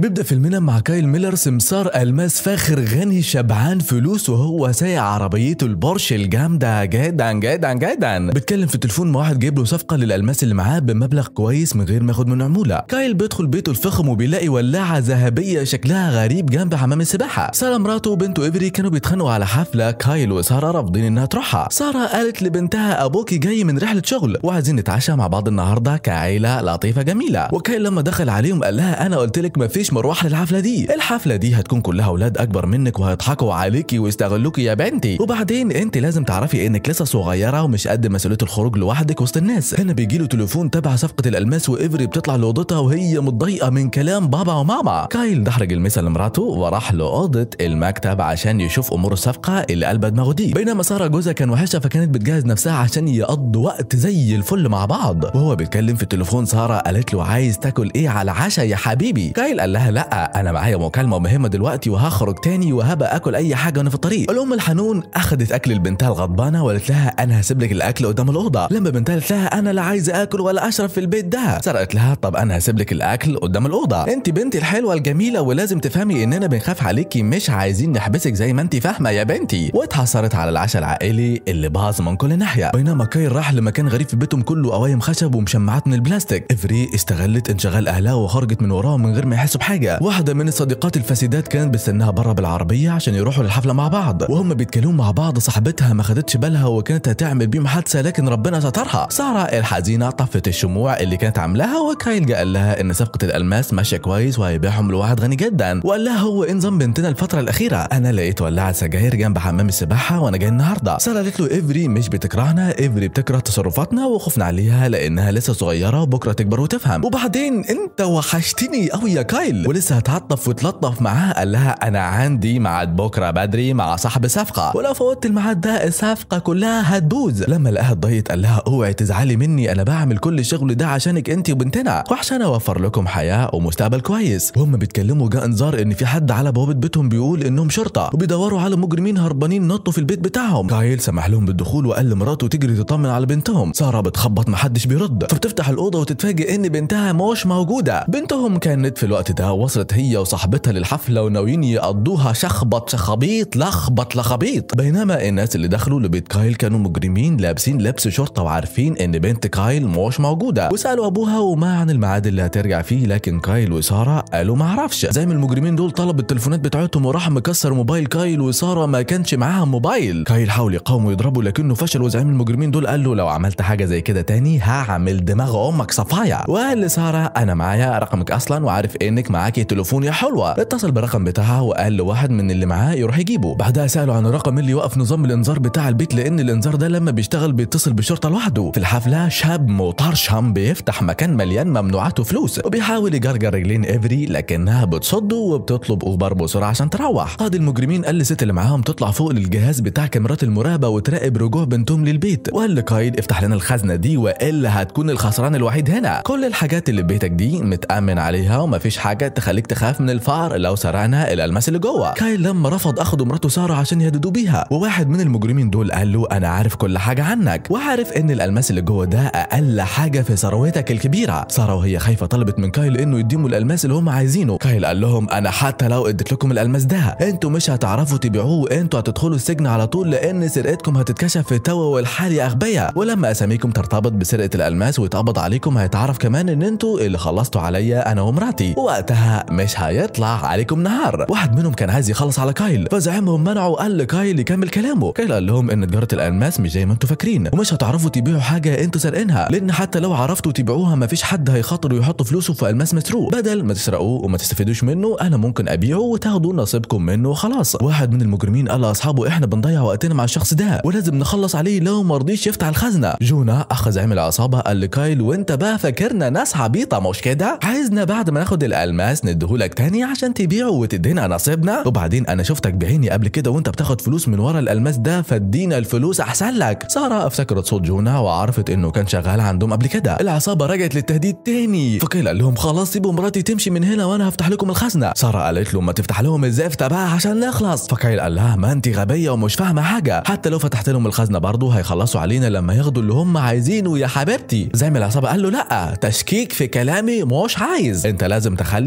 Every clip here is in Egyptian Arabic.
بيبدا فيلمنا مع كايل ميلر سمسار الماس فاخر غني شبعان فلوس وهو سايق عربيته البورش الجامده جدا جدا جدا بيتكلم في التليفون مع واحد جايب له صفقه للالماس اللي معاه بمبلغ كويس من غير ما ياخد منه عموله كايل بيدخل بيته الفخم وبيلاقي ولاعه ذهبيه شكلها غريب جنب حمام السباحه ساره مراته وبنته ايفري كانوا بيتخانقوا على حفله كايل وساره رافضين انها تروحها ساره قالت لبنتها ابوكي جاي من رحله شغل وعايزين نتعشى مع بعض النهارده كعيله لطيفه جميله وكايل لما دخل عليهم قال لها انا قلت لك مفيش مروح للحفله دي الحفله دي هتكون كلها اولاد اكبر منك وهيضحكوا عليكي ويستغلوكي يا بنتي وبعدين انت لازم تعرفي انك لسه صغيره ومش قد مسؤوليه الخروج لوحدك وسط الناس هنا بيجي له تليفون تبع صفقه الالماس وايفري بتطلع لاوضتها وهي متضايقه من كلام بابا وماما كايل دحرج المثل لمراته وراح لاوضه المكتب عشان يشوف امور الصفقه اللي قلبها دماغه دي بينما ساره جوزها كان وحشها فكانت بتجهز نفسها عشان يقضوا وقت زي الفل مع بعض وهو بيتكلم في التليفون ساره قالت له عايز تاكل ايه على العشاء يا حبيبي كايل قال لها لا انا معايا مكالمه مهمه دلوقتي وهخرج تاني وهبقى اكل اي حاجه وانا في الطريق الام الحنون اخذت اكل لبنتها الغضبانه وقالت لها انا هسيب لك الاكل قدام الاوضه لما بنتها قالت لها انا لا عايزه اكل ولا اشرب في البيت ده ساره قالت لها طب انا هسيب لك الاكل قدام الاوضه انت بنتي الحلوه الجميله ولازم تفهمي اننا بنخاف عليكي مش عايزين نحبسك زي ما انت فاهمه يا بنتي واتحصرت على العشاء العائلي اللي باظ من كل ناحيه بينما كايل راح لمكان غريب في بيتهم كله قوايم خشب ومشمعات من البلاستيك افري استغلت انشغال اهلها وخرجت من وراهم من غير ما يحسوا بحاجه واحده من الصديقات الفاسدات كانت بتستناها بره بالعربيه عشان يروحوا للحفله مع بعض وهم بيتكلموا مع بعض صاحبتها ما خدتش بالها وكانت هتعمل بيهم حادثه لكن ربنا سترها ساره الحزينه طفت الشموع اللي كانت عاملاها وكايل جه قال لها ان صفقه الالماس ماشيه كويس وهيبيعهم لواحد غني جدا وقال لها هو ايه نظام بنتنا الفتره الاخيره انا لقيت ولاعه سجاير جنب حمام السباحه وانا جاي النهارده ساره قالت له افري مش بتكرهنا افري بتكره تصرفاتنا وخوفنا عليها لانها لسه صغيره وبكره تكبر وتفهم وبعدين انت وحشتني قوي يا كايل ولسه هتعطف وتلطف معاها قال لها انا عندي ميعاد بكره بدري مع صاحب صفقه ولو فوتت الميعاد ده الصفقه كلها هتبوظ لما لقاها اتضايقت قال لها اوعي تزعلي مني انا بعمل كل الشغل ده عشانك انت وبنتنا وعشان اوفر لكم حياه ومستقبل كويس وهم بيتكلموا جاء انذار ان في حد على بوابه بيتهم بيقول انهم شرطه وبيدوروا على مجرمين هربانين نطوا في البيت بتاعهم كايل سمح لهم بالدخول وقال لمراته تجري تطمن على بنتهم ساره بتخبط محدش بيرد فبتفتح الاوضه وتتفاجئ ان بنتها مش موجوده بنتهم كانت في الوقت ده وصلت هي وصاحبتها للحفله وناويين يقضوها شخبط شخبيط لخبط لخبيط بينما الناس اللي دخلوا لبيت كايل كانوا مجرمين لابسين لبس شرطه وعارفين ان بنت كايل مش موجوده وسالوا ابوها وما عن الميعاد اللي هترجع فيه لكن كايل وساره قالوا ما اعرفش زي ما المجرمين دول طلب التليفونات بتاعتهم وراح مكسر موبايل كايل وساره ما كانش معاها موبايل كايل حاول يقاوم ويضربه لكنه فشل وزعيم المجرمين دول قال له لو عملت حاجه زي كده تاني هعمل دماغ امك صفايا وقال لساره انا معايا رقمك اصلا وعارف انك معاكي تليفون يا حلوه اتصل بالرقم بتاعها وقال لواحد من اللي معاه يروح يجيبه بعدها سالوا عن الرقم اللي يوقف نظام الانذار بتاع البيت لان الانذار ده لما بيشتغل بيتصل بالشرطه لوحده في الحفله شاب مطرشم بيفتح مكان مليان ممنوعات وفلوس وبيحاول يجرجر رجلين افري لكنها بتصده وبتطلب اوبر بسرعه عشان تروح قائد المجرمين قال للست اللي معاهم تطلع فوق للجهاز بتاع كاميرات المراقبه وتراقب رجوع بنتهم للبيت وقال لكايد افتح لنا الخزنه دي والا هتكون الخسران الوحيد هنا كل الحاجات اللي في بيتك دي متامن عليها ومفيش حاجه تخليك تخاف من الفار لو سرقنا الالماس اللي جوه كايل لما رفض اخدوا مراته ساره عشان يهددوا بيها وواحد من المجرمين دول قال له انا عارف كل حاجه عنك وعارف ان الالماس اللي جوه ده اقل حاجه في ثروتك الكبيره ساره وهي خايفه طلبت من كايل انه يديهم الالماس اللي هم عايزينه كايل قال لهم انا حتى لو اديت لكم الالماس ده انتوا مش هتعرفوا تبيعوه انتوا هتدخلوا السجن على طول لان سرقتكم هتتكشف في تو والحال يا اغبياء ولما اساميكم ترتبط بسرقه الالماس ويتقبض عليكم هيتعرف كمان ان انتوا اللي خلصتوا عليا انا ومراتي وقتها مش هيطلع عليكم نهار واحد منهم كان عايز يخلص على كايل فزعيمهم منعه وقال لكايل يكمل كلامه كايل قال لهم ان تجاره الالماس مش زي ما انتوا فاكرين ومش هتعرفوا تبيعوا حاجه انتوا سارقينها لان حتى لو عرفتوا تبيعوها مفيش حد هيخاطر ويحط فلوسه في الماس مسروق بدل ما تسرقوه وما تستفيدوش منه انا ممكن ابيعه وتاخدوا نصيبكم منه وخلاص واحد من المجرمين قال لاصحابه احنا بنضيع وقتنا مع الشخص ده ولازم نخلص عليه لو ما رضيش يفتح الخزنه جونا اخ زعيم العصابه قال لكايل وانت بقى فاكرنا ناس عبيطه مش كده عايزنا بعد ما ناخد الالماس نديهولك تاني عشان تبيعه وتدينا نصيبنا وبعدين انا شفتك بعيني قبل كده وانت بتاخد فلوس من ورا الالماس ده فادينا الفلوس احسن لك ساره افتكرت صوت جونا وعرفت انه كان شغال عندهم قبل كده العصابه رجعت للتهديد تاني فكيل قال لهم خلاص سيبوا مراتي تمشي من هنا وانا هفتح لكم الخزنه ساره قالت له ما تفتح لهم الزفت بقى عشان نخلص فكيل قال لها ما انت غبيه ومش فاهمه حاجه حتى لو فتحت لهم الخزنه برضه هيخلصوا علينا لما ياخدوا اللي هم عايزينه يا حبيبتي زعيم العصابه قال له لا تشكيك في كلامي مش عايز انت لازم تخلي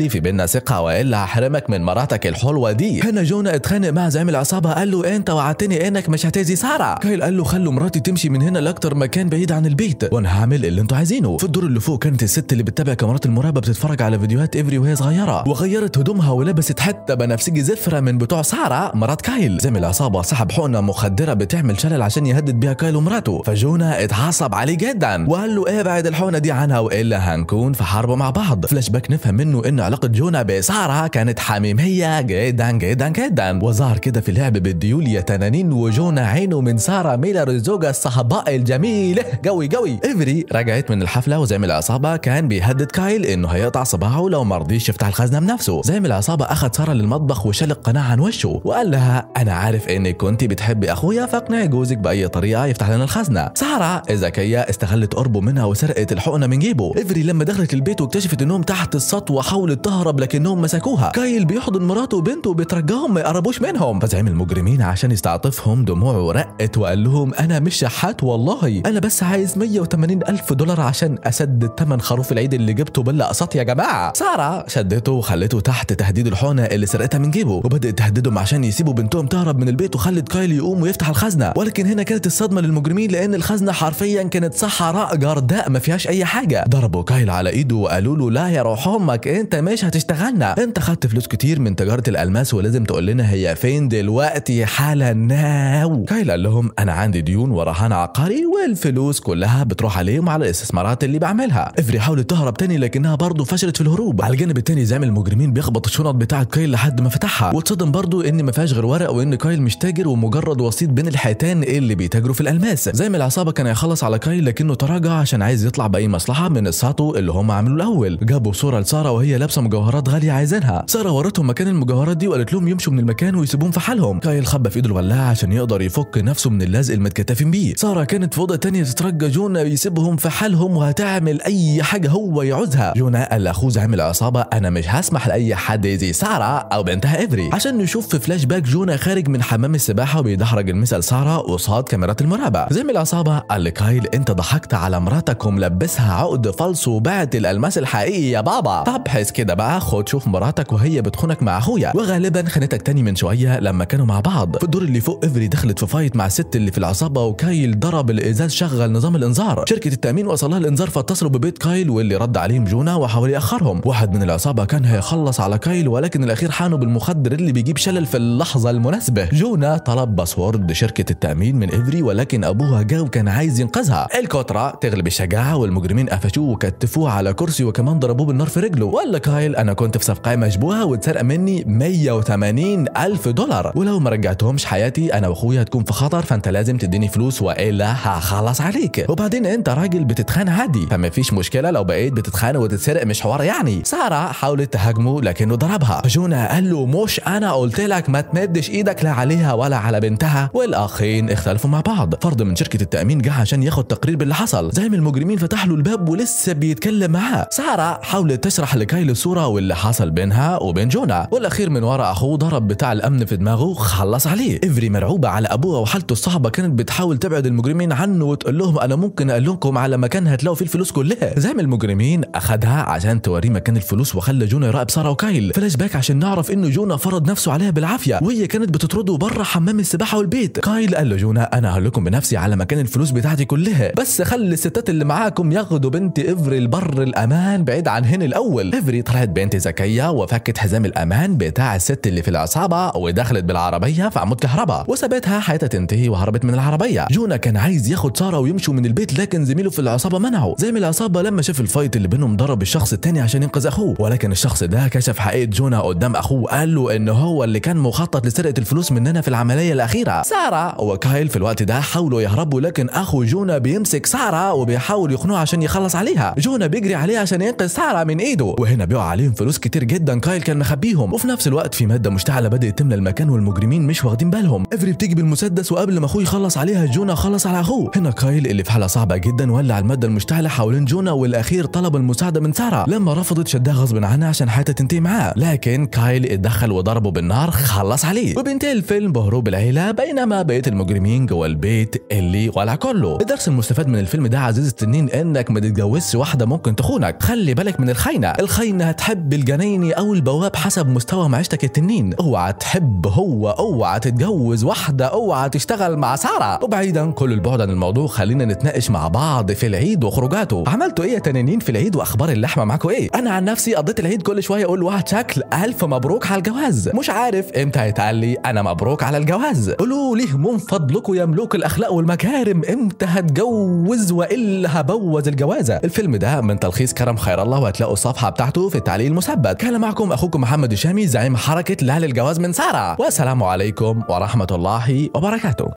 خلي في بينا ثقه والا هحرمك من مراتك الحلوه دي هنا جونا اتخانق مع زعيم العصابه قال له انت وعدتني انك مش هتاذي ساره كايل قال له خلوا مراتي تمشي من هنا لاكتر مكان بعيد عن البيت وانا هعمل اللي انتوا عايزينه في الدور اللي فوق كانت الست اللي بتتابع كاميرات المراقبه بتتفرج على فيديوهات افري وهي صغيره وغيرت هدومها ولبست حتى بنفسجي زفره من بتوع ساره مرات كايل زعيم العصابه سحب حقنه مخدره بتعمل شلل عشان يهدد بيها كايل ومراته فجونا اتعصب عليه جدا وقال له ابعد الحقنه دي عنها والا هنكون في حرب مع بعض فلاش باك نفهم منه ان علاقه جونا بساره كانت حميميه جدا جدا جدا وظهر كده في اللعب بالديول يا تنانين وجونا عينه من ساره ميلر الزوجه الصهباء الجميله قوي قوي افري رجعت من الحفله وزعيم العصابه كان بيهدد كايل انه هيقطع صباعه لو ما رضيش يفتح الخزنه بنفسه زعيم العصابه اخذ ساره للمطبخ وشال القناع عن وشه وقال لها انا عارف انك كنت بتحبي اخويا فاقنعي جوزك باي طريقه يفتح لنا الخزنه ساره الذكيه استغلت قربه منها وسرقت الحقنه من جيبه افري لما دخلت البيت واكتشفت انهم تحت السطوه حاولت تهرب لكنهم مسكوها كايل بيحضن مراته وبنته وبيترجاهم ما يقربوش منهم فزعيم المجرمين عشان يستعطفهم دموعه رقت وقال لهم انا مش شحات والله انا بس عايز 180 الف دولار عشان اسدد ثمن خروف العيد اللي جبته بالاقساط يا جماعه ساره شدته وخلته تحت تهديد الحقنه اللي سرقتها من جيبه وبدات تهددهم عشان يسيبوا بنتهم تهرب من البيت وخلت كايل يقوم ويفتح الخزنه ولكن هنا كانت الصدمه للمجرمين لان الخزنه حرفيا كانت صحراء جرداء ما فيهاش اي حاجه ضربوا كايل على ايده وقالوا له لا يا روح امك انت مش هتشتغلنا انت خدت فلوس كتير من تجاره الالماس ولازم تقول لنا هي فين دلوقتي حالا ناو كايل قال لهم انا عندي ديون ورهان عقاري والفلوس كلها بتروح عليهم على الاستثمارات اللي بعملها افري حاولت تهرب تاني لكنها برضه فشلت في الهروب على الجانب التاني زعيم المجرمين بيخبط الشنط بتاعه كايل لحد ما فتحها واتصدم برضه ان ما فيهاش غير ورق وان كايل مش تاجر ومجرد وسيط بين الحيتان اللي بيتاجروا في الالماس زعيم العصابه كان هيخلص على كايل لكنه تراجع عشان عايز يطلع باي مصلحه من الساطو اللي هم عملوا الاول جابوا صوره لساره وهي لابسه مجوهرات غاليه عايزينها ساره ورتهم مكان المجوهرات دي وقالت لهم يمشوا من المكان ويسيبوهم في حالهم كايل خبى في ايده الولاعه عشان يقدر يفك نفسه من اللزق المتكتفين بيه ساره كانت في اوضه تانية تترجى جونا يسيبهم في حالهم وهتعمل اي حاجه هو يعوزها جونا قال لاخوه زعيم العصابه انا مش هسمح لاي حد يزي ساره او بنتها افري عشان نشوف في فلاش باك جونا خارج من حمام السباحه وبيدحرج المثل ساره قصاد كاميرات المراقبه زعيم العصابه قال لكايل انت ضحكت على مراتك وملبسها عقد فالص وبعت الالماس الحقيقي يا بابا طب حس كده بقى خد شوف مراتك وهي بتخونك مع اخويا وغالبا خانتك تاني من شويه لما كانوا مع بعض في الدور اللي فوق افري دخلت في فايت مع الست اللي في العصابه وكايل ضرب الازاز شغل نظام الانذار شركه التامين وصلها الانذار فاتصلوا ببيت كايل واللي رد عليهم جونا وحاول ياخرهم واحد من العصابه كان هيخلص على كايل ولكن الاخير حانوا بالمخدر اللي بيجيب شلل في اللحظه المناسبه جونا طلب باسورد شركه التامين من افري ولكن ابوها جا وكان عايز ينقذها الكوترا تغلب الشجاعه والمجرمين قفشوه وكتفوه على كرسي وكمان ضربوه بالنار في رجله ولا كايل انا كنت في صفقه مشبوهه واتسرق مني 180 الف دولار ولو ما رجعتهمش حياتي انا واخويا هتكون في خطر فانت لازم تديني فلوس والا هخلص عليك وبعدين انت راجل بتتخان عادي فما فيش مشكله لو بقيت بتتخان وتتسرق مش حوار يعني ساره حاولت تهاجمه لكنه ضربها جونا قال له مش انا قلت لك ما تمدش ايدك لا عليها ولا على بنتها والاخين اختلفوا مع بعض فرد من شركه التامين جه عشان ياخد تقرير باللي حصل زعيم المجرمين فتح له الباب ولسه بيتكلم معاه ساره حاولت تشرح لكايل الصوره واللي حصل بينها وبين جونا والاخير من ورا اخوه ضرب بتاع الامن في دماغه خلص عليه افري مرعوبه على ابوها وحالته الصعبه كانت بتحاول تبعد المجرمين عنه وتقول لهم انا ممكن اقول لكم على مكان هتلاقوا فيه الفلوس كلها زعيم المجرمين اخدها عشان توريه مكان الفلوس وخلى جونا يراقب ساره وكايل فلاش باك عشان نعرف انه جونا فرض نفسه عليها بالعافيه وهي كانت بتطرده بره حمام السباحه والبيت كايل قال لجونا انا هقول لكم بنفسي على مكان الفلوس بتاعتي كلها بس خلي الستات اللي معاكم ياخدوا بنت افري البر الامان بعيد عن هنا الاول افري طلعت بنت ذكيه وفكت حزام الامان بتاع الست اللي في العصابه ودخلت بالعربيه في عمود كهرباء وسابتها حياتها تنتهي وهربت من العربيه جونا كان عايز ياخد ساره ويمشوا من البيت لكن زميله في العصابه منعه زي ما العصابه لما شاف الفايت اللي بينهم ضرب الشخص التاني عشان ينقذ اخوه ولكن الشخص ده كشف حقيقه جونا قدام اخوه قال له ان هو اللي كان مخطط لسرقه الفلوس مننا في العمليه الاخيره ساره وكايل في الوقت ده حاولوا يهربوا لكن اخو جونا بيمسك ساره وبيحاول يخنقه عشان يخلص عليها جونا بيجري عليه عشان ينقذ ساره من ايده وهنا بيقع عليهم فلوس كتير جدا كايل كان مخبيهم وفي نفس الوقت في ماده مشتعله بدات تملى المكان والمجرمين مش واخدين بالهم افري بتيجي بالمسدس وقبل ما اخوه يخلص عليها جونا خلص على اخوه هنا كايل اللي في حاله صعبه جدا ولع الماده المشتعله حوالين جونا والاخير طلب المساعده من ساره لما رفضت شدها غصب عنها عشان حياتها تنتهي معاه لكن كايل اتدخل وضربه بالنار خلص عليه وبينتهي الفيلم بهروب العيله بينما بقيه المجرمين جوه البيت اللي ولع كله الدرس المستفاد من الفيلم ده عزيزي التنين انك ما تتجوزش واحده ممكن تخونك خلي بالك من الخاينه الخاينه انها تحب الجنايني او البواب حسب مستوى معيشتك التنين اوعى تحب هو اوعى تتجوز واحده اوعى تشتغل مع ساره وبعيدا كل البعد عن الموضوع خلينا نتناقش مع بعض في العيد وخروجاته عملتوا ايه يا تنانين في العيد واخبار اللحمه معاكم ايه انا عن نفسي قضيت العيد كل شويه اقول واحد شكل الف مبروك على الجواز مش عارف امتى هيتقال لي انا مبروك على الجواز قولوا لي من فضلكم يا ملوك الاخلاق والمكارم امتى هتجوز والا هبوظ الجوازه الفيلم ده من تلخيص كرم خير الله وهتلاقوا الصفحه بتاعته في التعليق المثبت كان معكم اخوكم محمد الشامي زعيم حركه لا للجواز من ساره والسلام عليكم ورحمه الله وبركاته